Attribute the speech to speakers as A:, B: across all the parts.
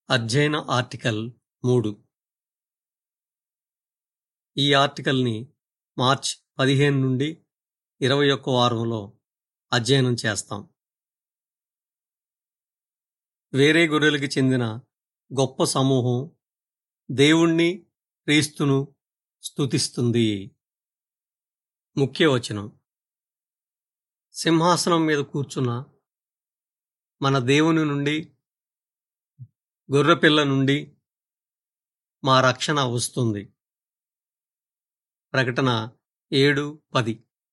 A: అధ్యయన ఆర్టికల్ మూడు ఈ ఆర్టికల్ని మార్చ్ పదిహేను నుండి ఇరవై ఒక్క వారంలో అధ్యయనం చేస్తాం వేరే గొర్రెలకి చెందిన గొప్ప సమూహం దేవుణ్ణి క్రీస్తును స్తుతిస్తుంది ముఖ్య వచనం సింహాసనం మీద కూర్చున్న మన దేవుని నుండి గొర్రెపిల్ల నుండి మా రక్షణ వస్తుంది ప్రకటన ఏడు పది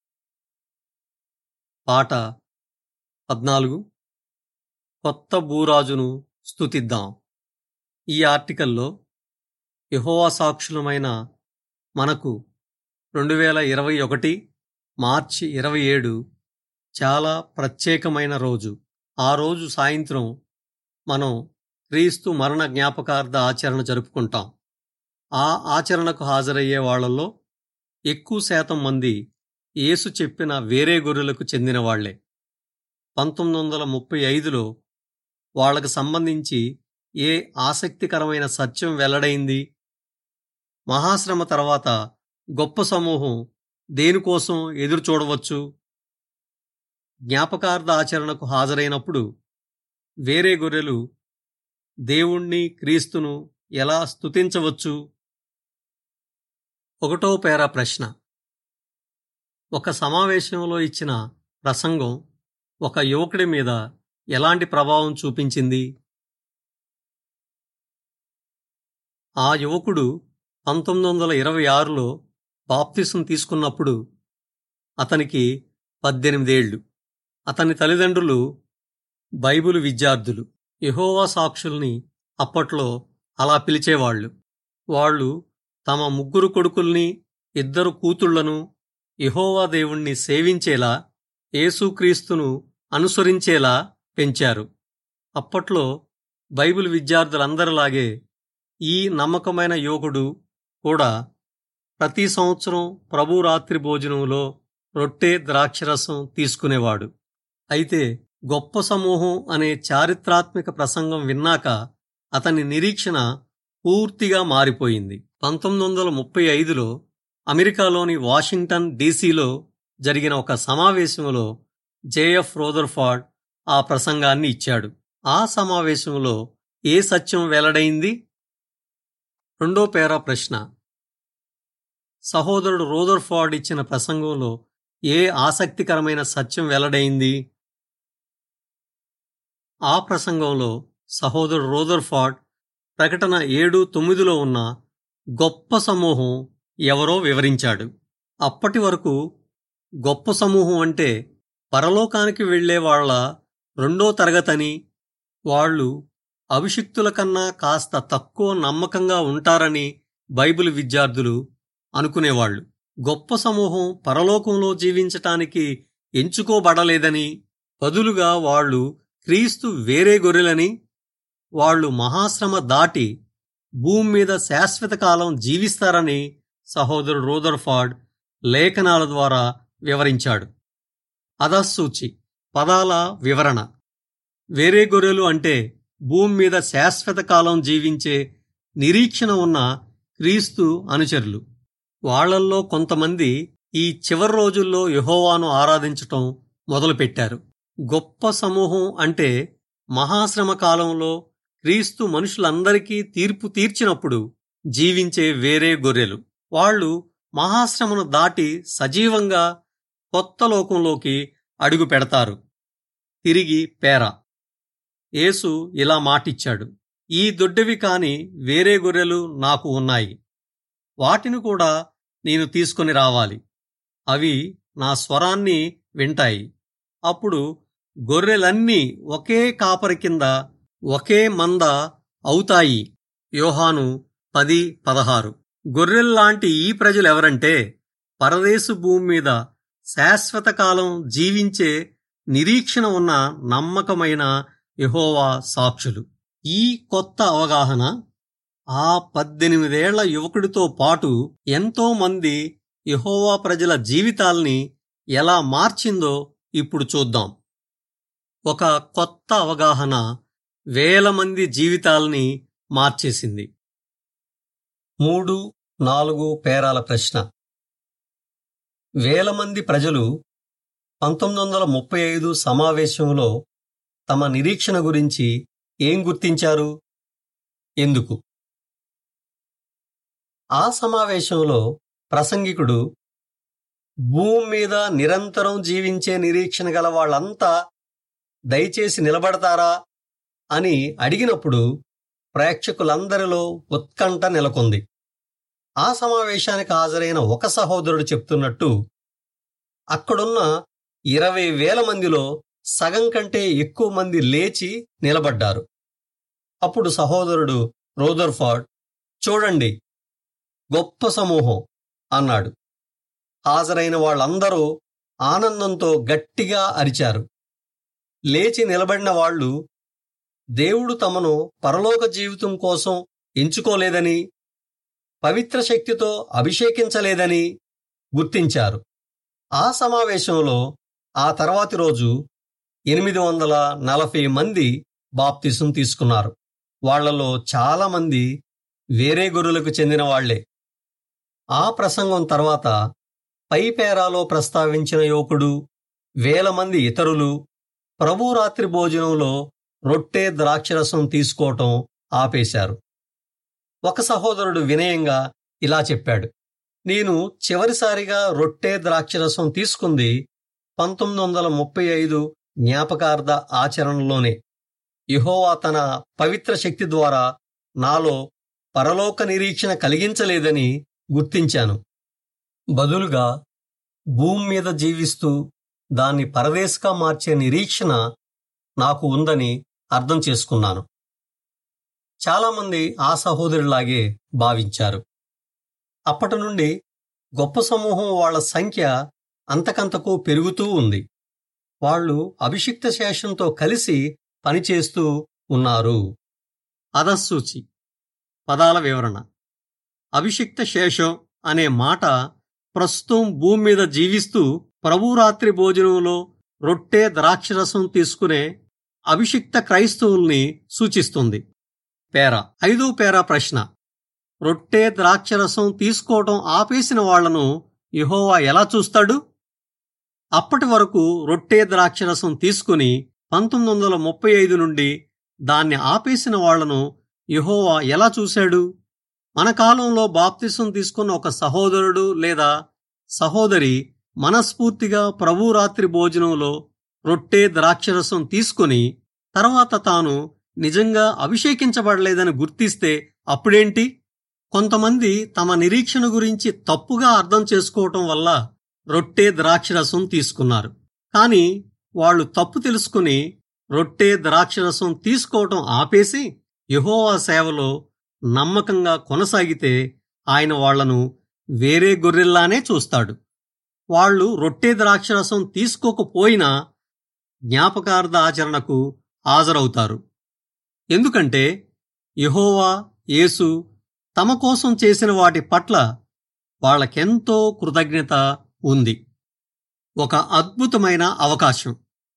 A: పాట పద్నాలుగు కొత్త భూరాజును స్తుతిద్దాం ఈ ఆర్టికల్లో యహోవా సాక్షులమైన మనకు రెండు వేల ఇరవై ఒకటి మార్చి ఇరవై ఏడు చాలా ప్రత్యేకమైన రోజు ఆ రోజు సాయంత్రం మనం క్రీస్తు మరణ జ్ఞాపకార్థ ఆచరణ జరుపుకుంటాం ఆ ఆచరణకు హాజరయ్యే వాళ్ళల్లో ఎక్కువ శాతం మంది యేసు చెప్పిన వేరే గొర్రెలకు చెందిన వాళ్లే పంతొమ్మిది వందల ముప్పై ఐదులో వాళ్లకు సంబంధించి ఏ ఆసక్తికరమైన సత్యం వెల్లడైంది మహాశ్రమ తర్వాత గొప్ప సమూహం దేనికోసం ఎదురు చూడవచ్చు జ్ఞాపకార్థ ఆచరణకు హాజరైనప్పుడు వేరే గొర్రెలు దేవుణ్ణి క్రీస్తును ఎలా స్తుతించవచ్చు ఒకటో పేర ప్రశ్న ఒక సమావేశంలో ఇచ్చిన ప్రసంగం ఒక యువకుడి మీద ఎలాంటి ప్రభావం చూపించింది ఆ యువకుడు పంతొమ్మిది వందల ఇరవై ఆరులో బాప్తిసం తీసుకున్నప్పుడు అతనికి పద్దెనిమిదేళ్లు అతని తల్లిదండ్రులు బైబిల్ విద్యార్థులు యహోవా సాక్షుల్ని అప్పట్లో అలా పిలిచేవాళ్లు వాళ్ళు తమ ముగ్గురు కొడుకుల్ని ఇద్దరు కూతుళ్లను యహోవా దేవుణ్ణి సేవించేలా యేసుక్రీస్తును అనుసరించేలా పెంచారు అప్పట్లో బైబిల్ విద్యార్థులందరిలాగే ఈ నమ్మకమైన యువకుడు కూడా ప్రతి సంవత్సరం ప్రభు రాత్రి భోజనంలో రొట్టె ద్రాక్షరసం తీసుకునేవాడు అయితే గొప్ప సమూహం అనే చారిత్రాత్మక ప్రసంగం విన్నాక అతని నిరీక్షణ పూర్తిగా మారిపోయింది పంతొమ్మిది వందల ముప్పై ఐదులో అమెరికాలోని వాషింగ్టన్ డీసీలో జరిగిన ఒక సమావేశంలో జేఎఫ్ రోదర్ఫార్డ్ ఆ ప్రసంగాన్ని ఇచ్చాడు ఆ సమావేశంలో ఏ సత్యం వెల్లడైంది రెండో పేరా ప్రశ్న సహోదరుడు రోదర్ఫార్డ్ ఇచ్చిన ప్రసంగంలో ఏ ఆసక్తికరమైన సత్యం వెల్లడైంది ఆ ప్రసంగంలో సహోదరుడు రోదర్ఫార్డ్ ప్రకటన ఏడు తొమ్మిదిలో ఉన్న గొప్ప సమూహం ఎవరో వివరించాడు అప్పటి వరకు గొప్ప సమూహం అంటే పరలోకానికి వెళ్లే వాళ్ల రెండో తరగతని వాళ్ళు అభిషిక్తుల కన్నా కాస్త తక్కువ నమ్మకంగా ఉంటారని బైబిల్ విద్యార్థులు అనుకునేవాళ్లు గొప్ప సమూహం పరలోకంలో జీవించటానికి ఎంచుకోబడలేదని బదులుగా వాళ్ళు క్రీస్తు వేరే గొర్రెలని వాళ్ళు మహాశ్రమ దాటి భూమి మీద శాశ్వత కాలం జీవిస్తారని సహోదరుడు రోదర్ఫార్డ్ లేఖనాల ద్వారా వివరించాడు అధసూచి పదాల వివరణ వేరే గొర్రెలు అంటే భూమి మీద శాశ్వత కాలం జీవించే నిరీక్షణ ఉన్న క్రీస్తు అనుచరులు వాళ్లల్లో కొంతమంది ఈ చివరి రోజుల్లో యహోవాను ఆరాధించటం మొదలుపెట్టారు గొప్ప సమూహం అంటే మహాశ్రమ కాలంలో క్రీస్తు మనుషులందరికీ తీర్పు తీర్చినప్పుడు జీవించే వేరే గొర్రెలు వాళ్ళు మహాశ్రమను దాటి సజీవంగా కొత్త లోకంలోకి అడుగు పెడతారు తిరిగి పేర యేసు ఇలా మాటిచ్చాడు ఈ దొడ్డవి కాని వేరే గొర్రెలు నాకు ఉన్నాయి వాటిని కూడా నేను తీసుకొని రావాలి అవి నా స్వరాన్ని వింటాయి అప్పుడు గొర్రెలన్నీ ఒకే కాపరి కింద ఒకే మంద అవుతాయి యోహాను పది పదహారు గొర్రెల్లాంటి ఈ ప్రజలెవరంటే పరదేశు భూమి మీద శాశ్వత కాలం జీవించే నిరీక్షణ ఉన్న నమ్మకమైన యహోవా సాక్షులు ఈ కొత్త అవగాహన ఆ పద్దెనిమిదేళ్ల యువకుడితో పాటు ఎంతో మంది యహోవా ప్రజల జీవితాల్ని ఎలా మార్చిందో ఇప్పుడు చూద్దాం ఒక కొత్త అవగాహన వేల మంది జీవితాల్ని మార్చేసింది మూడు నాలుగు పేరాల ప్రశ్న వేల మంది ప్రజలు పంతొమ్మిది వందల ముప్పై ఐదు సమావేశంలో తమ నిరీక్షణ గురించి ఏం గుర్తించారు ఎందుకు ఆ సమావేశంలో ప్రసంగికుడు భూమి మీద నిరంతరం జీవించే నిరీక్షణ గల వాళ్ళంతా దయచేసి నిలబడతారా అని అడిగినప్పుడు ప్రేక్షకులందరిలో ఉత్కంఠ నెలకొంది ఆ సమావేశానికి హాజరైన ఒక సహోదరుడు చెప్తున్నట్టు అక్కడున్న ఇరవై వేల మందిలో సగం కంటే ఎక్కువ మంది లేచి నిలబడ్డారు అప్పుడు సహోదరుడు రోదర్ఫార్డ్ చూడండి గొప్ప సమూహం అన్నాడు హాజరైన వాళ్ళందరూ ఆనందంతో గట్టిగా అరిచారు లేచి నిలబడిన వాళ్ళు దేవుడు తమను పరలోక జీవితం కోసం ఎంచుకోలేదని పవిత్ర శక్తితో అభిషేకించలేదని గుర్తించారు ఆ సమావేశంలో ఆ తర్వాతి రోజు ఎనిమిది వందల నలభై మంది బాప్తిసం తీసుకున్నారు వాళ్లలో చాలా మంది వేరే గురులకు చెందిన వాళ్లే ఆ ప్రసంగం తర్వాత పైపేరాలో ప్రస్తావించిన యువకుడు వేల మంది ఇతరులు ప్రభు రాత్రి భోజనంలో రొట్టె ద్రాక్షరసం తీసుకోవటం ఆపేశారు ఒక సహోదరుడు వినయంగా ఇలా చెప్పాడు నేను చివరిసారిగా రొట్టె ద్రాక్షరసం తీసుకుంది పంతొమ్మిది వందల ముప్పై ఐదు జ్ఞాపకార్థ ఆచరణలోనే యహోవా తన పవిత్ర శక్తి ద్వారా నాలో పరలోక నిరీక్షణ కలిగించలేదని గుర్తించాను బదులుగా భూమి మీద జీవిస్తూ దాన్ని పరదేశగా మార్చే నిరీక్షణ నాకు ఉందని అర్థం చేసుకున్నాను చాలామంది ఆ సహోదరులాగే భావించారు అప్పటి నుండి గొప్ప సమూహం వాళ్ల సంఖ్య అంతకంతకు పెరుగుతూ ఉంది వాళ్ళు అభిషిక్త శేషంతో కలిసి పనిచేస్తూ ఉన్నారు అధసూచి పదాల వివరణ అభిషిక్త శేషం అనే మాట ప్రస్తుతం భూమి మీద జీవిస్తూ ప్రభురాత్రి భోజనంలో రొట్టె ద్రాక్షరసం తీసుకునే అభిషిక్త క్రైస్తవుల్ని సూచిస్తుంది పేర ఐదో పేరా ప్రశ్న రొట్టె ద్రాక్షరసం తీసుకోవటం ఆపేసిన వాళ్లను యహోవా ఎలా చూస్తాడు అప్పటి వరకు రొట్టె ద్రాక్షరసం తీసుకుని పంతొమ్మిది వందల ముప్పై ఐదు నుండి దాన్ని ఆపేసిన వాళ్లను యహోవా ఎలా చూశాడు మన కాలంలో బాప్తిసం తీసుకున్న ఒక సహోదరుడు లేదా సహోదరి మనస్ఫూర్తిగా ప్రభు రాత్రి భోజనంలో రొట్టె ద్రాక్షరసం తీసుకుని తర్వాత తాను నిజంగా అభిషేకించబడలేదని గుర్తిస్తే అప్పుడేంటి కొంతమంది తమ నిరీక్షణ గురించి తప్పుగా అర్థం చేసుకోవటం వల్ల రొట్టె ద్రాక్షరసం తీసుకున్నారు కానీ వాళ్ళు తప్పు తెలుసుకుని రొట్టె ద్రాక్షరసం తీసుకోవటం ఆపేసి యహోవా సేవలో నమ్మకంగా కొనసాగితే ఆయన వాళ్లను వేరే గొర్రెల్లానే చూస్తాడు వాళ్ళు రొట్టె ద్రాక్షరసం తీసుకోకపోయినా జ్ఞాపకార్థ ఆచరణకు హాజరవుతారు ఎందుకంటే యహోవా యేసు తమ కోసం చేసిన వాటి పట్ల వాళ్ళకెంతో కృతజ్ఞత ఉంది ఒక అద్భుతమైన అవకాశం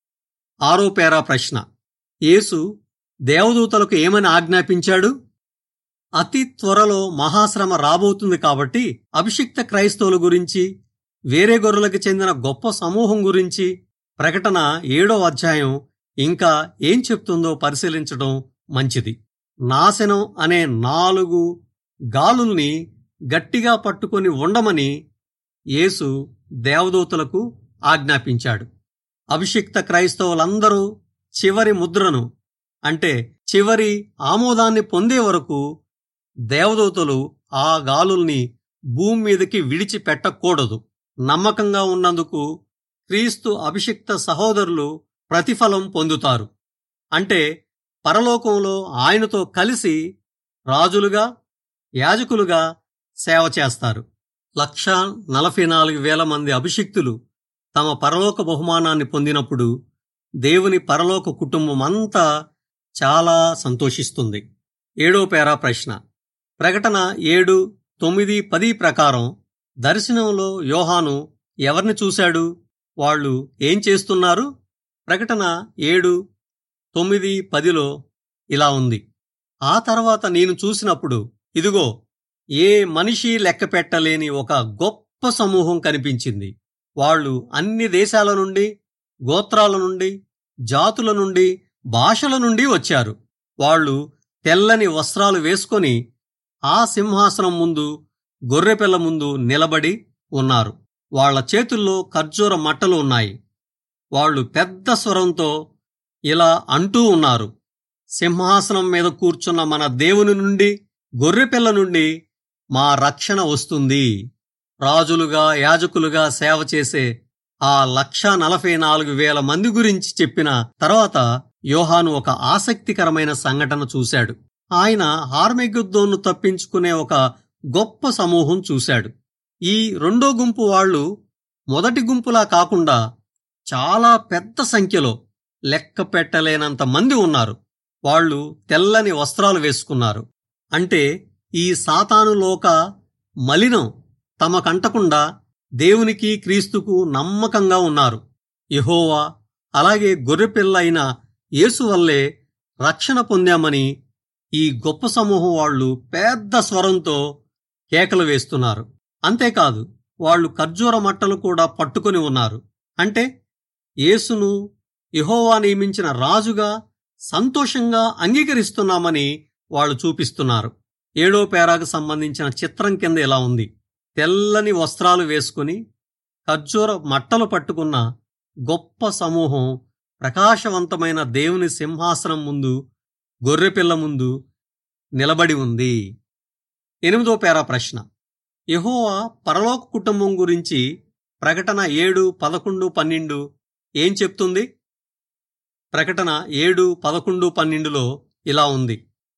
A: ఆరో పేరా ప్రశ్న యేసు దేవదూతలకు ఏమని ఆజ్ఞాపించాడు అతి త్వరలో మహాశ్రమ రాబోతుంది కాబట్టి అభిషిక్త క్రైస్తవుల గురించి వేరే గొర్రెలకు చెందిన గొప్ప సమూహం గురించి ప్రకటన ఏడో అధ్యాయం ఇంకా ఏం చెప్తుందో పరిశీలించడం మంచిది నాశనం అనే నాలుగు గాలుల్ని గట్టిగా పట్టుకొని ఉండమని యేసు దేవదూతలకు ఆజ్ఞాపించాడు అభిషిక్త క్రైస్తవులందరూ చివరి ముద్రను అంటే చివరి ఆమోదాన్ని పొందే వరకు దేవదూతలు ఆ గాలుల్ని భూమి మీదకి విడిచిపెట్టకూడదు నమ్మకంగా ఉన్నందుకు క్రీస్తు అభిషిక్త సహోదరులు ప్రతిఫలం పొందుతారు అంటే పరలోకంలో ఆయనతో కలిసి రాజులుగా యాజకులుగా సేవ చేస్తారు లక్ష నలభై నాలుగు వేల మంది అభిషిక్తులు తమ పరలోక బహుమానాన్ని పొందినప్పుడు దేవుని పరలోక కుటుంబం అంతా చాలా సంతోషిస్తుంది ఏడో పేరా ప్రశ్న ప్రకటన ఏడు తొమ్మిది పది ప్రకారం దర్శనంలో యోహాను ఎవరిని చూశాడు వాళ్ళు ఏం చేస్తున్నారు ప్రకటన ఏడు తొమ్మిది పదిలో ఇలా ఉంది ఆ తర్వాత నేను చూసినప్పుడు ఇదిగో ఏ మనిషి లెక్క పెట్టలేని ఒక గొప్ప సమూహం కనిపించింది వాళ్ళు అన్ని దేశాల నుండి గోత్రాల నుండి జాతుల నుండి భాషల నుండి వచ్చారు వాళ్ళు తెల్లని వస్త్రాలు వేసుకొని ఆ సింహాసనం ముందు గొర్రెపిల్ల ముందు నిలబడి ఉన్నారు వాళ్ళ చేతుల్లో ఖర్జూర మట్టలు ఉన్నాయి వాళ్ళు పెద్ద స్వరంతో ఇలా అంటూ ఉన్నారు సింహాసనం మీద కూర్చున్న మన దేవుని నుండి గొర్రెపిల్ల నుండి మా రక్షణ వస్తుంది రాజులుగా యాజకులుగా సేవ చేసే ఆ లక్ష నలభై నాలుగు వేల మంది గురించి చెప్పిన తర్వాత యోహాను ఒక ఆసక్తికరమైన సంఘటన చూశాడు ఆయన హార్మెగుద్దోను తప్పించుకునే ఒక గొప్ప సమూహం చూశాడు ఈ రెండో గుంపు వాళ్ళు మొదటి గుంపులా కాకుండా చాలా పెద్ద సంఖ్యలో లెక్క పెట్టలేనంత మంది ఉన్నారు వాళ్ళు తెల్లని వస్త్రాలు వేసుకున్నారు అంటే ఈ సాతానులోక మలినం తమకంటకుండా దేవునికి క్రీస్తుకు నమ్మకంగా ఉన్నారు యహోవా అలాగే గొర్రెపిల్ల అయిన యేసు వల్లే రక్షణ పొందామని ఈ గొప్ప సమూహం వాళ్ళు పెద్ద స్వరంతో కేకలు వేస్తున్నారు అంతేకాదు వాళ్ళు ఖర్జూర మట్టలు కూడా పట్టుకొని ఉన్నారు అంటే యేసును యహోవా నియమించిన రాజుగా సంతోషంగా అంగీకరిస్తున్నామని వాళ్ళు చూపిస్తున్నారు ఏడో పేరాకు సంబంధించిన చిత్రం కింద ఇలా ఉంది తెల్లని వస్త్రాలు వేసుకుని ఖర్జూర మట్టలు పట్టుకున్న గొప్ప సమూహం ప్రకాశవంతమైన దేవుని సింహాసనం ముందు గొర్రెపిల్ల ముందు నిలబడి ఉంది ఎనిమిదో పేరా ప్రశ్న యహోవా పరలోక కుటుంబం గురించి ప్రకటన ఏడు పదకొండు పన్నెండు ఏం చెప్తుంది ప్రకటన ఏడు పదకొండు పన్నెండులో ఇలా ఉంది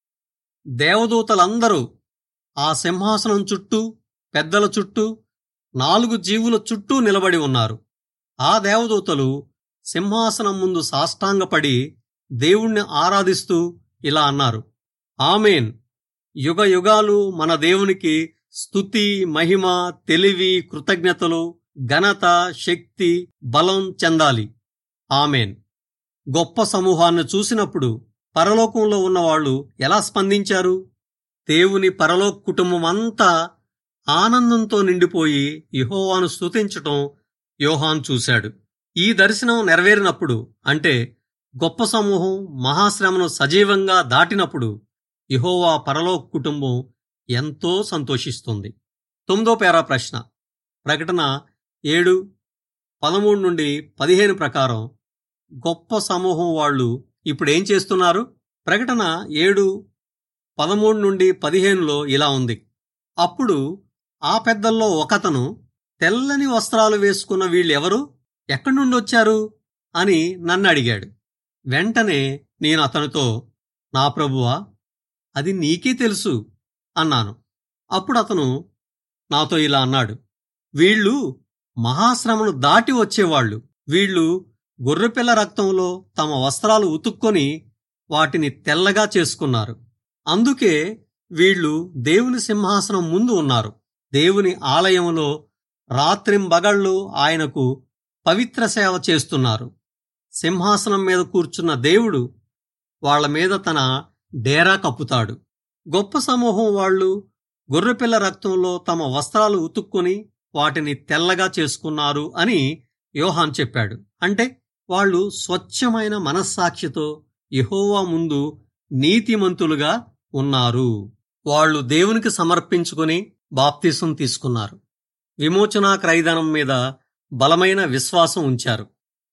A: దేవదూతలందరూ ఆ సింహాసనం చుట్టూ పెద్దల చుట్టూ నాలుగు జీవుల చుట్టూ నిలబడి ఉన్నారు ఆ దేవదూతలు సింహాసనం ముందు సాష్టాంగపడి దేవుణ్ణి ఆరాధిస్తూ ఇలా అన్నారు ఆమెన్ యుగ యుగాలు మన దేవునికి స్తుతి మహిమ తెలివి కృతజ్ఞతలు ఘనత శక్తి బలం చెందాలి ఆమెన్ గొప్ప సమూహాన్ని చూసినప్పుడు పరలోకంలో ఉన్నవాళ్లు ఎలా స్పందించారు దేవుని పరలోక కుటుంబం అంతా ఆనందంతో నిండిపోయి యహోవాను స్తుతించటం యోహాన్ చూశాడు ఈ దర్శనం నెరవేరినప్పుడు అంటే గొప్ప సమూహం మహాశ్రమను సజీవంగా దాటినప్పుడు యహోవా పరలోక కుటుంబం ఎంతో సంతోషిస్తుంది తొమ్మిదో పేరా ప్రశ్న ప్రకటన ఏడు పదమూడు నుండి పదిహేను ప్రకారం గొప్ప సమూహం వాళ్ళు ఇప్పుడు ఏం చేస్తున్నారు ప్రకటన ఏడు పదమూడు నుండి పదిహేనులో ఇలా ఉంది అప్పుడు ఆ పెద్దల్లో ఒకతను తెల్లని వస్త్రాలు వేసుకున్న వీళ్ళెవరు ఎక్కడి నుండి వచ్చారు అని నన్ను అడిగాడు వెంటనే నేను అతనితో నా ప్రభువా అది నీకే తెలుసు అన్నాను అప్పుడు అతను నాతో ఇలా అన్నాడు వీళ్ళు మహాశ్రమను దాటి వచ్చేవాళ్ళు వీళ్ళు గొర్రెపిల్ల రక్తంలో తమ వస్త్రాలు ఉతుక్కొని వాటిని తెల్లగా చేసుకున్నారు అందుకే వీళ్ళు దేవుని సింహాసనం ముందు ఉన్నారు దేవుని ఆలయంలో రాత్రింబగళ్ళు ఆయనకు పవిత్ర సేవ చేస్తున్నారు సింహాసనం మీద కూర్చున్న దేవుడు వాళ్ల మీద తన డేరా కప్పుతాడు గొప్ప సమూహం వాళ్ళు గొర్రెపిల్ల రక్తంలో తమ వస్త్రాలు ఉతుక్కొని వాటిని తెల్లగా చేసుకున్నారు అని యోహాన్ చెప్పాడు అంటే వాళ్ళు స్వచ్ఛమైన మనస్సాక్షితో యహోవా ముందు నీతిమంతులుగా ఉన్నారు వాళ్ళు దేవునికి సమర్పించుకుని బాప్తిసం తీసుకున్నారు విమోచనా క్రైదనం మీద బలమైన విశ్వాసం ఉంచారు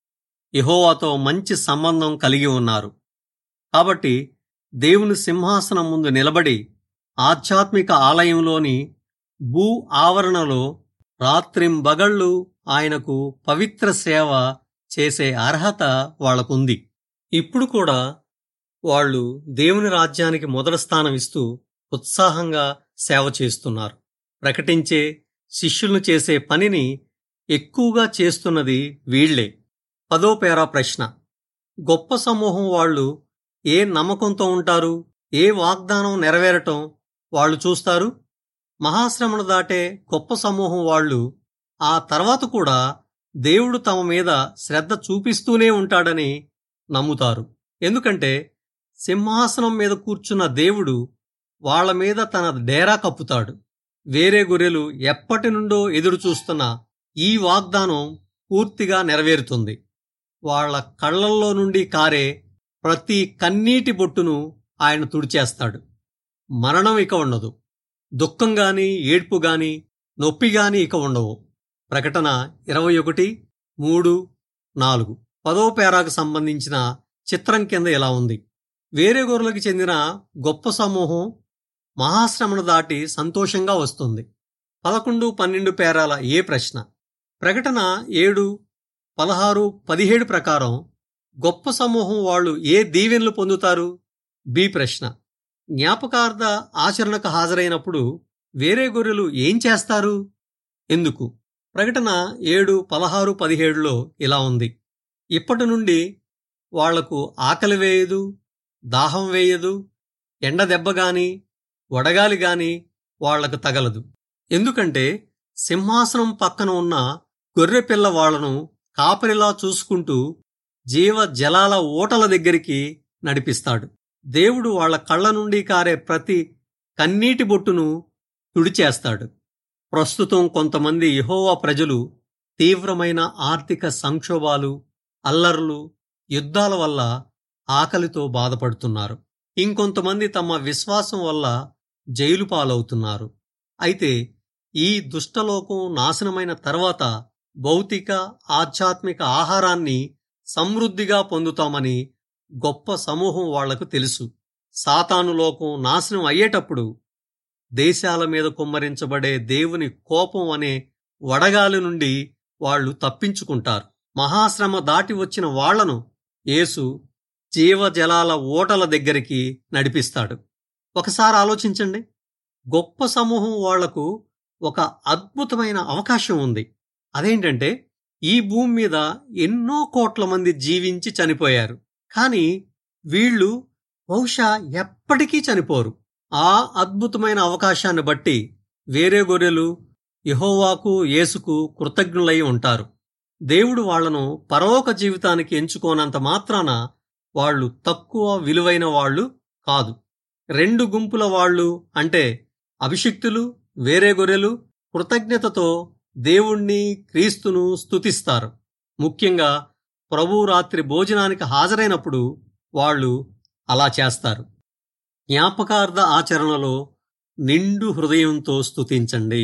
A: యహోవాతో మంచి సంబంధం కలిగి ఉన్నారు కాబట్టి దేవుని సింహాసనం ముందు నిలబడి ఆధ్యాత్మిక ఆలయంలోని భూ ఆవరణలో రాత్రింబగళ్ళు ఆయనకు పవిత్ర సేవ చేసే అర్హత వాళ్లకుంది ఇప్పుడు కూడా వాళ్ళు దేవుని రాజ్యానికి మొదటి స్థానం ఇస్తూ ఉత్సాహంగా సేవ చేస్తున్నారు ప్రకటించే శిష్యులను చేసే పనిని ఎక్కువగా చేస్తున్నది వీళ్లే పదో పేరా ప్రశ్న గొప్ప సమూహం వాళ్ళు ఏ నమ్మకంతో ఉంటారు ఏ వాగ్దానం నెరవేరటం వాళ్ళు చూస్తారు మహాశ్రమను దాటే గొప్ప సమూహం వాళ్ళు ఆ తర్వాత కూడా దేవుడు తమ మీద శ్రద్ధ చూపిస్తూనే ఉంటాడని నమ్ముతారు ఎందుకంటే సింహాసనం మీద కూర్చున్న దేవుడు వాళ్ళ మీద తన డేరా కప్పుతాడు వేరే గొర్రెలు ఎప్పటి నుండో ఎదురు చూస్తున్న ఈ వాగ్దానం పూర్తిగా నెరవేరుతుంది వాళ్ళ కళ్ళల్లో నుండి కారే ప్రతి కన్నీటి బొట్టును ఆయన తుడిచేస్తాడు మరణం ఇక ఉండదు దుఃఖం గాని ఏడ్పు గాని నొప్పి గాని ఇక ఉండవు ప్రకటన ఇరవై ఒకటి మూడు నాలుగు పదో పేరాకు సంబంధించిన చిత్రం కింద ఇలా ఉంది వేరే గొర్రెలకు చెందిన గొప్ప సమూహం మహాశ్రమను దాటి సంతోషంగా వస్తుంది పదకొండు పన్నెండు పేరాల ఏ ప్రశ్న ప్రకటన ఏడు పదహారు పదిహేడు ప్రకారం గొప్ప సమూహం వాళ్ళు ఏ దీవెనలు పొందుతారు బి ప్రశ్న జ్ఞాపకార్థ ఆచరణకు హాజరైనప్పుడు వేరే గొర్రెలు ఏం చేస్తారు ఎందుకు ప్రకటన ఏడు పదహారు పదిహేడులో ఇలా ఉంది ఇప్పటి నుండి వాళ్లకు ఆకలి వేయదు దాహం వేయదు ఎండ దెబ్బ గాని వడగాలి గాని వాళ్లకు తగలదు ఎందుకంటే సింహాసనం పక్కన ఉన్న గొర్రె పిల్ల వాళ్లను కాపరిలా చూసుకుంటూ జీవ జలాల ఓటల దగ్గరికి నడిపిస్తాడు దేవుడు వాళ్ల కళ్ళ నుండి కారే ప్రతి కన్నీటి బొట్టును తుడిచేస్తాడు ప్రస్తుతం కొంతమంది యహోవా ప్రజలు తీవ్రమైన ఆర్థిక సంక్షోభాలు అల్లర్లు యుద్ధాల వల్ల ఆకలితో బాధపడుతున్నారు ఇంకొంతమంది తమ విశ్వాసం వల్ల జైలు పాలవుతున్నారు అయితే ఈ దుష్టలోకం నాశనమైన తర్వాత భౌతిక ఆధ్యాత్మిక ఆహారాన్ని సమృద్ధిగా పొందుతామని గొప్ప సమూహం వాళ్లకు తెలుసు సాతాను లోకం నాశనం అయ్యేటప్పుడు దేశాల మీద కుమ్మరించబడే దేవుని కోపం అనే వడగాలి నుండి వాళ్ళు తప్పించుకుంటారు మహాశ్రమ దాటి వచ్చిన వాళ్లను యేసు జీవజలాల ఓటల దగ్గరికి నడిపిస్తాడు ఒకసారి ఆలోచించండి గొప్ప సమూహం వాళ్లకు ఒక అద్భుతమైన అవకాశం ఉంది అదేంటంటే ఈ భూమి మీద ఎన్నో కోట్ల మంది జీవించి చనిపోయారు కానీ వీళ్ళు బహుశా ఎప్పటికీ చనిపోరు ఆ అద్భుతమైన అవకాశాన్ని బట్టి వేరే గొర్రెలు యహోవాకు యేసుకు కృతజ్ఞులై ఉంటారు దేవుడు వాళ్లను పరలోక జీవితానికి ఎంచుకోనంత మాత్రాన వాళ్ళు తక్కువ విలువైన వాళ్ళు కాదు రెండు గుంపుల వాళ్ళు అంటే అభిషిక్తులు వేరే గొర్రెలు కృతజ్ఞతతో దేవుణ్ణి క్రీస్తును స్తుతిస్తారు ముఖ్యంగా ప్రభు రాత్రి భోజనానికి హాజరైనప్పుడు వాళ్ళు అలా చేస్తారు జ్ఞాపకార్థ ఆచరణలో నిండు హృదయంతో స్తుతించండి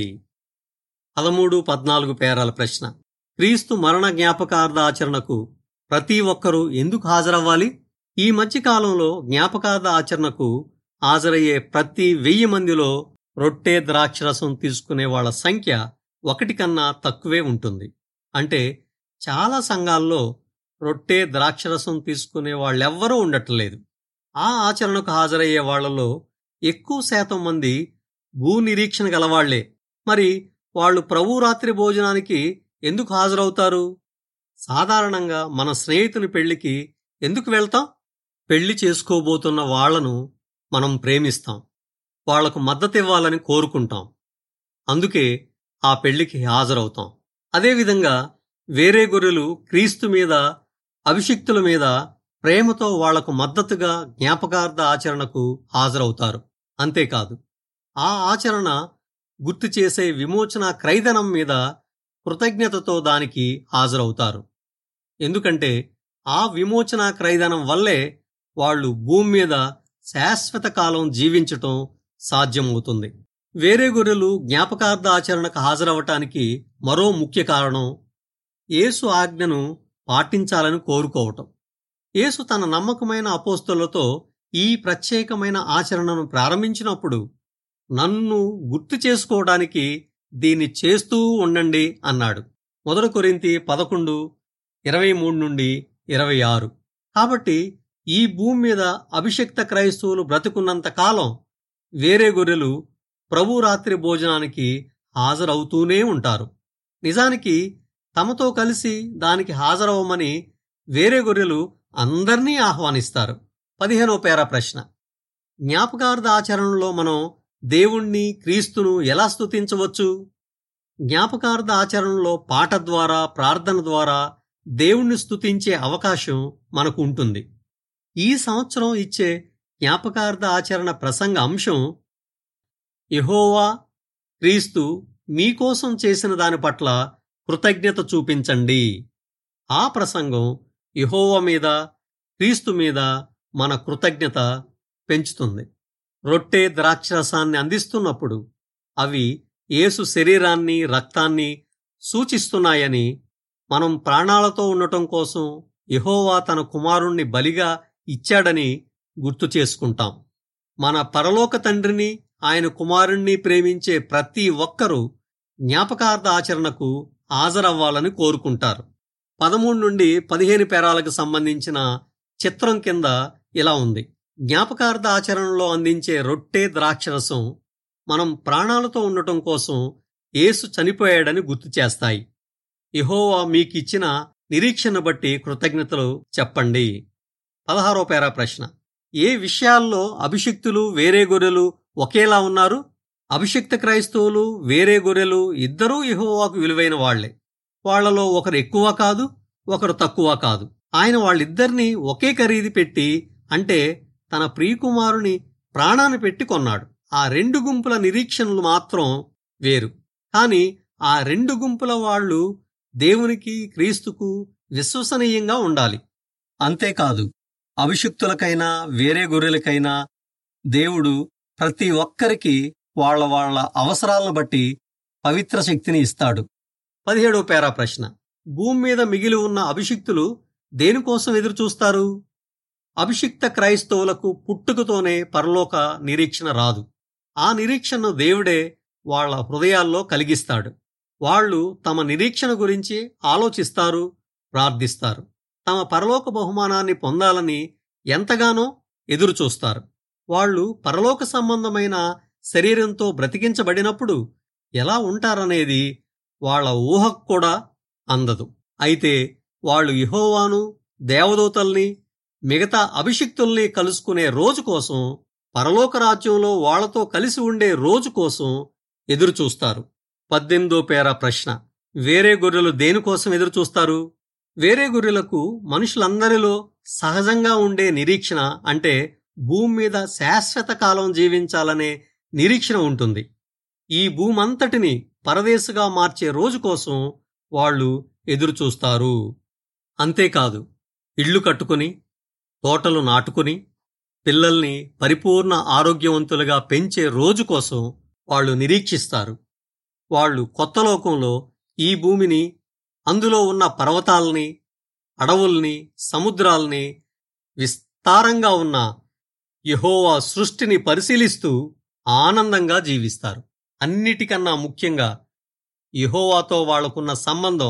A: పదమూడు పద్నాలుగు పేరాల ప్రశ్న క్రీస్తు మరణ జ్ఞాపకార్థ ఆచరణకు ప్రతి ఒక్కరూ ఎందుకు హాజరవ్వాలి ఈ మధ్యకాలంలో జ్ఞాపకార్థ ఆచరణకు హాజరయ్యే ప్రతి వెయ్యి మందిలో రొట్టె ద్రాక్షరసం తీసుకునే వాళ్ళ సంఖ్య ఒకటి కన్నా తక్కువే ఉంటుంది అంటే చాలా సంఘాల్లో రొట్టె ద్రాక్షరసం తీసుకునే వాళ్ళెవ్వరూ ఉండట్లేదు ఆ ఆచరణకు హాజరయ్యే వాళ్లలో ఎక్కువ శాతం మంది భూ నిరీక్షణ గలవాళ్లే మరి వాళ్ళు ప్రభు రాత్రి భోజనానికి ఎందుకు హాజరవుతారు సాధారణంగా మన స్నేహితుని పెళ్లికి ఎందుకు వెళ్తాం పెళ్లి చేసుకోబోతున్న వాళ్లను మనం ప్రేమిస్తాం వాళ్లకు మద్దతివ్వాలని కోరుకుంటాం అందుకే ఆ పెళ్లికి హాజరవుతాం అదేవిధంగా వేరే గొర్రెలు క్రీస్తు మీద అభిషిక్తుల మీద ప్రేమతో వాళ్లకు మద్దతుగా జ్ఞాపకార్థ ఆచరణకు హాజరవుతారు అంతేకాదు ఆ ఆచరణ గుర్తు చేసే విమోచన క్రైదనం మీద కృతజ్ఞతతో దానికి హాజరవుతారు ఎందుకంటే ఆ విమోచన క్రైదనం వల్లే వాళ్ళు భూమి మీద శాశ్వత కాలం జీవించటం సాధ్యమవుతుంది వేరే గొర్రెలు జ్ఞాపకార్థ ఆచరణకు హాజరవటానికి మరో ముఖ్య కారణం యేసు ఆజ్ఞను పాటించాలని కోరుకోవటం యేసు తన నమ్మకమైన అపోస్తులతో ఈ ప్రత్యేకమైన ఆచరణను ప్రారంభించినప్పుడు నన్ను గుర్తు చేసుకోవడానికి దీన్ని చేస్తూ ఉండండి అన్నాడు మొదటి కొరింతి పదకొండు ఇరవై మూడు నుండి ఇరవై ఆరు కాబట్టి ఈ భూమి మీద అభిషక్త క్రైస్తవులు బ్రతుకున్నంత కాలం వేరే గొర్రెలు ప్రభు రాత్రి భోజనానికి హాజరవుతూనే ఉంటారు నిజానికి తమతో కలిసి దానికి హాజరవ్వమని వేరే గొర్రెలు అందర్నీ ఆహ్వానిస్తారు పదిహేనో పేర ప్రశ్న జ్ఞాపకార్థ ఆచరణలో మనం దేవుణ్ణి క్రీస్తును ఎలా స్తుతించవచ్చు జ్ఞాపకార్థ ఆచరణలో పాట ద్వారా ప్రార్థన ద్వారా దేవుణ్ణి స్తుతించే అవకాశం మనకు ఉంటుంది ఈ సంవత్సరం ఇచ్చే జ్ఞాపకార్థ ఆచరణ ప్రసంగ అంశం యెహోవా క్రీస్తు మీకోసం చేసిన దాని పట్ల కృతజ్ఞత చూపించండి ఆ ప్రసంగం యెహోవా మీద క్రీస్తు మీద మన కృతజ్ఞత పెంచుతుంది రొట్టె ద్రాక్షరసాన్ని అందిస్తున్నప్పుడు అవి యేసు శరీరాన్ని రక్తాన్ని సూచిస్తున్నాయని మనం ప్రాణాలతో ఉండటం కోసం యెహోవా తన కుమారుణ్ణి బలిగా ఇచ్చాడని గుర్తు చేసుకుంటాం మన పరలోక తండ్రిని ఆయన కుమారుణ్ణి ప్రేమించే ప్రతి ఒక్కరూ జ్ఞాపకార్థ ఆచరణకు హాజరవ్వాలని కోరుకుంటారు పదమూడు నుండి పదిహేను పేరాలకు సంబంధించిన చిత్రం కింద ఇలా ఉంది జ్ఞాపకార్థ ఆచరణలో అందించే రొట్టె ద్రాక్షరసం మనం ప్రాణాలతో ఉండటం కోసం యేసు చనిపోయాడని గుర్తు చేస్తాయి ఇహోవా మీకిచ్చిన నిరీక్షణ బట్టి కృతజ్ఞతలు చెప్పండి పదహారో పేరా ప్రశ్న ఏ విషయాల్లో అభిషిక్తులు వేరే గొర్రెలు ఒకేలా ఉన్నారు అభిషిక్త క్రైస్తవులు వేరే గొర్రెలు ఇద్దరూ యెహోవాకు విలువైన వాళ్లే వాళ్లలో ఒకరు ఎక్కువ కాదు ఒకరు తక్కువ కాదు ఆయన వాళ్ళిద్దరినీ ఒకే ఖరీదు పెట్టి అంటే తన ప్రియకుమారుని ప్రాణాన్ని పెట్టి కొన్నాడు ఆ రెండు గుంపుల నిరీక్షణలు మాత్రం వేరు కాని ఆ రెండు గుంపుల వాళ్ళు దేవునికి క్రీస్తుకు విశ్వసనీయంగా ఉండాలి అంతేకాదు అభిషిక్తులకైనా వేరే గొర్రెలకైనా దేవుడు ప్రతి ఒక్కరికి వాళ్ళ వాళ్ళ అవసరాలను బట్టి పవిత్ర శక్తిని ఇస్తాడు పదిహేడో పేరా ప్రశ్న భూమి మీద మిగిలి ఉన్న అభిషిక్తులు దేనికోసం ఎదురుచూస్తారు అభిషిక్త క్రైస్తవులకు పుట్టుకతోనే పరలోక నిరీక్షణ రాదు ఆ నిరీక్షణను దేవుడే వాళ్ళ హృదయాల్లో కలిగిస్తాడు వాళ్ళు తమ నిరీక్షణ గురించి ఆలోచిస్తారు ప్రార్థిస్తారు తమ పరలోక బహుమానాన్ని పొందాలని ఎంతగానో ఎదురుచూస్తారు వాళ్ళు పరలోక సంబంధమైన శరీరంతో బ్రతికించబడినప్పుడు ఎలా ఉంటారనేది వాళ్ళ ఊహకు కూడా అందదు అయితే వాళ్ళు ఇహోవాను దేవదూతల్ని మిగతా అభిషిక్తుల్ని కలుసుకునే రోజు కోసం పరలోక రాజ్యంలో వాళ్లతో కలిసి ఉండే రోజు కోసం ఎదురుచూస్తారు పద్దెనిమిదో పేర ప్రశ్న వేరే గొర్రెలు దేనికోసం ఎదురుచూస్తారు వేరే గొర్రెలకు మనుషులందరిలో సహజంగా ఉండే నిరీక్షణ అంటే భూమి మీద శాశ్వత కాలం జీవించాలనే నిరీక్షణ ఉంటుంది ఈ భూమంతటిని పరదేశగా మార్చే రోజు కోసం వాళ్ళు ఎదురుచూస్తారు అంతేకాదు ఇళ్లు కట్టుకుని తోటలు నాటుకుని పిల్లల్ని పరిపూర్ణ ఆరోగ్యవంతులుగా పెంచే రోజు కోసం వాళ్ళు నిరీక్షిస్తారు వాళ్ళు కొత్త లోకంలో ఈ భూమిని అందులో ఉన్న పర్వతాల్ని అడవుల్ని సముద్రాల్ని విస్తారంగా ఉన్న యహోవా సృష్టిని పరిశీలిస్తూ ఆనందంగా జీవిస్తారు అన్నిటికన్నా ముఖ్యంగా యహోవాతో వాళ్లకున్న సంబంధం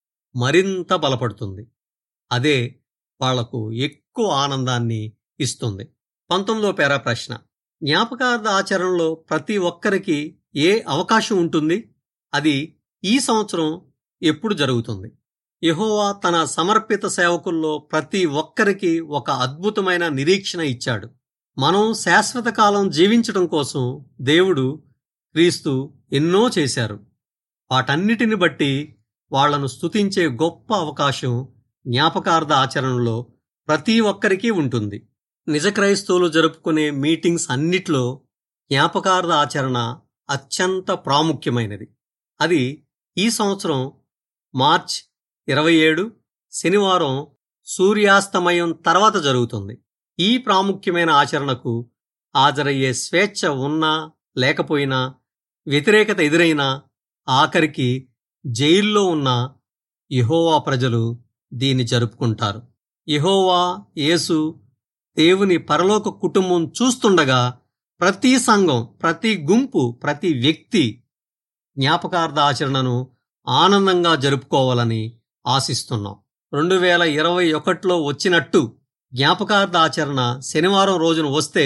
A: మరింత బలపడుతుంది అదే వాళ్లకు ఎక్కువ ఆనందాన్ని ఇస్తుంది పంతొమ్మిదో పేరా ప్రశ్న జ్ఞాపకార్థ ఆచరణలో ప్రతి ఒక్కరికి ఏ అవకాశం ఉంటుంది అది ఈ సంవత్సరం ఎప్పుడు జరుగుతుంది యెహోవా తన సమర్పిత సేవకుల్లో ప్రతి ఒక్కరికి ఒక అద్భుతమైన నిరీక్షణ ఇచ్చాడు మనం శాశ్వత కాలం జీవించడం కోసం దేవుడు క్రీస్తు ఎన్నో చేశారు వాటన్నిటిని బట్టి వాళ్లను స్తుతించే గొప్ప అవకాశం జ్ఞాపకార్థ ఆచరణలో ప్రతి ఒక్కరికి ఉంటుంది నిజ క్రైస్తవులు జరుపుకునే మీటింగ్స్ అన్నిట్లో జ్ఞాపకార్థ ఆచరణ అత్యంత ప్రాముఖ్యమైనది అది ఈ సంవత్సరం మార్చ్ ఇరవై ఏడు శనివారం సూర్యాస్తమయం తర్వాత జరుగుతుంది ఈ ప్రాముఖ్యమైన ఆచరణకు హాజరయ్యే స్వేచ్ఛ ఉన్నా లేకపోయినా వ్యతిరేకత ఎదురైనా ఆఖరికి జైల్లో ఉన్న యెహోవా ప్రజలు దీన్ని జరుపుకుంటారు యెహోవా యేసు దేవుని పరలోక కుటుంబం చూస్తుండగా ప్రతి సంఘం ప్రతి గుంపు ప్రతి వ్యక్తి జ్ఞాపకార్థ ఆచరణను ఆనందంగా జరుపుకోవాలని ఆశిస్తున్నాం రెండు వేల ఇరవై ఒకటిలో వచ్చినట్టు జ్ఞాపకార్థ ఆచరణ శనివారం రోజున వస్తే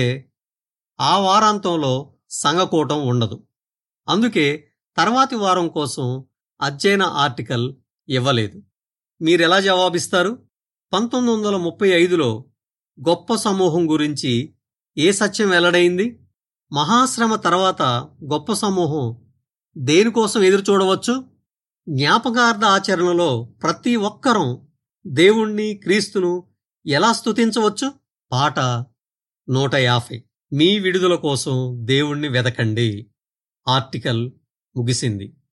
A: ఆ వారాంతంలో సంఘకూటం ఉండదు అందుకే తర్వాతి వారం కోసం అధ్యయన ఆర్టికల్ ఇవ్వలేదు మీరెలా జవాబిస్తారు పంతొమ్మిది వందల ముప్పై ఐదులో గొప్ప సమూహం గురించి ఏ సత్యం వెల్లడైంది మహాశ్రమ తర్వాత గొప్ప సమూహం దేనికోసం ఎదురు చూడవచ్చు జ్ఞాపకార్థ ఆచరణలో ప్రతి ఒక్కరం దేవుణ్ణి క్రీస్తును ఎలా స్తుతించవచ్చు పాట నూట యాభై మీ విడుదల కోసం దేవుణ్ణి వెదకండి ఆర్టికల్ ముగిసింది